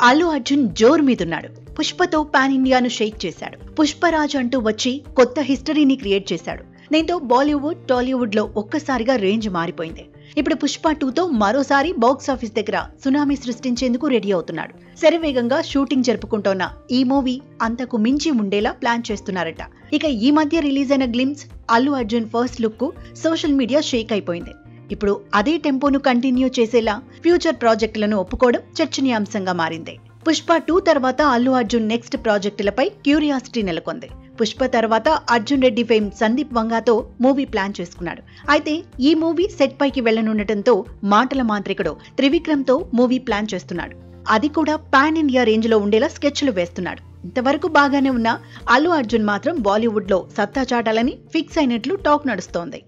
అల్లు అర్జున్ జోరు మీదున్నాడు పుష్పతో పాన్ ఇండియాను షేక్ చేశాడు పుష్పరాజ్ అంటూ వచ్చి కొత్త హిస్టరీని క్రియేట్ చేశాడు దీంతో బాలీవుడ్ టాలీవుడ్ లో ఒక్కసారిగా రేంజ్ మారిపోయింది ఇప్పుడు పుష్ప టూతో మరోసారి బాక్స్ ఆఫీస్ దగ్గర సునామీ సృష్టించేందుకు రెడీ అవుతున్నాడు శరవేగంగా షూటింగ్ జరుపుకుంటోన్న ఈ మూవీ అంతకు మించి ఉండేలా ప్లాన్ చేస్తున్నారట ఇక ఈ మధ్య రిలీజ్ అయిన glimpse Allu Arjun first look కు సోషల్ మీడియా షేక్ అయిపోయింది ఇప్పుడు అదే టెంపోను కంటిన్యూ చేసేలా ఫ్యూచర్ ప్రాజెక్టులను ఒప్పుకోవడం చర్చనీయాంశంగా మారింది పుష్ప టూ తర్వాత అల్లు అర్జున్ నెక్స్ట్ ప్రాజెక్టులపై క్యూరియాసిటీ నెలకొంది పుష్ప తర్వాత అర్జున్ రెడ్డి ఫేమ్ సందీప్ వంగాతో మూవీ ప్లాన్ చేసుకున్నాడు అయితే ఈ మూవీ సెట్ పైకి వెళ్లనుండటంతో మాటల మాంత్రికుడు త్రివిక్రమ్ తో మూవీ ప్లాన్ చేస్తున్నాడు అది కూడా పాన్ ఇండియా రేంజ్ లో ఉండేలా స్కెచ్లు వేస్తున్నాడు ఇంతవరకు బాగానే ఉన్న అల్లు అర్జున్ మాత్రం బాలీవుడ్ లో సత్తా చాటాలని ఫిక్స్ అయినట్లు టాక్ నడుస్తోంది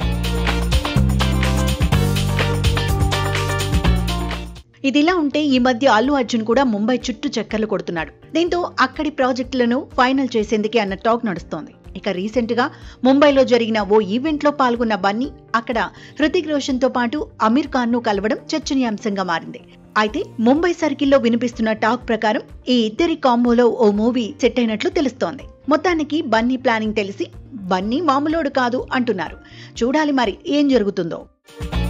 ఇదిలా ఉంటే ఈ మధ్య అల్లు అర్జున్ కూడా ముంబై చుట్టూ చక్కర్లు కొడుతున్నాడు దీంతో అక్కడి ప్రాజెక్టులను ఫైనల్ చేసేందుకే అన్న టాక్ నడుస్తోంది ఇక రీసెంట్ గా ముంబైలో జరిగిన ఓ ఈవెంట్ లో పాల్గొన్న బన్నీ అక్కడ హృతిక్ రోషన్ తో పాటు అమీర్ ఖాన్ ను కలవడం చర్చనీయాంశంగా మారింది అయితే ముంబై సర్కిల్లో వినిపిస్తున్న టాక్ ప్రకారం ఈ ఇద్దరి కాంబోలో ఓ మూవీ సెట్ అయినట్లు తెలుస్తోంది మొత్తానికి బన్నీ ప్లానింగ్ తెలిసి బన్నీ మామూలోడు కాదు అంటున్నారు చూడాలి మరి ఏం జరుగుతుందో